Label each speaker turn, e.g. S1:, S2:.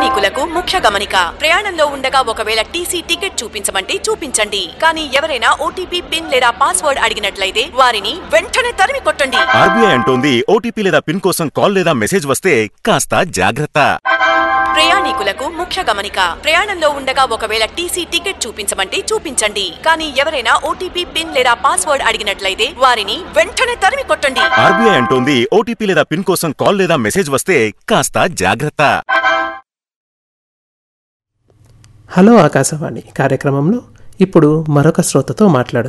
S1: ప్రయాణికులకు ముఖ్య గమనిక ప్రయాణంలో ఉండగా ఒకవేళ టీసీ టికెట్ చూపించమంటే చూపించండి కానీ ఎవరైనా ఓటీపీ పిన్ లేదా పాస్వర్డ్ అడిగినట్లయితే వారిని వెంటనే తరిమి కొట్టండి
S2: ఆర్బీఐ అంటోంది ఓటీపీ లేదా పిన్ కోసం కాల్ లేదా మెసేజ్ వస్తే కాస్త జాగ్రత్త
S1: ప్రయాణికులకు ముఖ్య గమనిక ప్రయాణంలో ఉండగా ఒకవేళ టీసీ టికెట్ చూపించమంటే చూపించండి కానీ ఎవరైనా ఓటీపీ పిన్ లేదా పాస్వర్డ్ అడిగినట్లయితే వారిని వెంటనే తరిమి కొట్టండి
S2: ఆర్బీఐ అంటోంది ఓటీపీ లేదా పిన్ కోసం కాల్ లేదా మెసేజ్ వస్తే కాస్త జాగ్రత్త
S3: హలో ఆకాశవాణి కార్యక్రమంలో ఇప్పుడు మరొక శ్రోతతో మాట్లాడదాం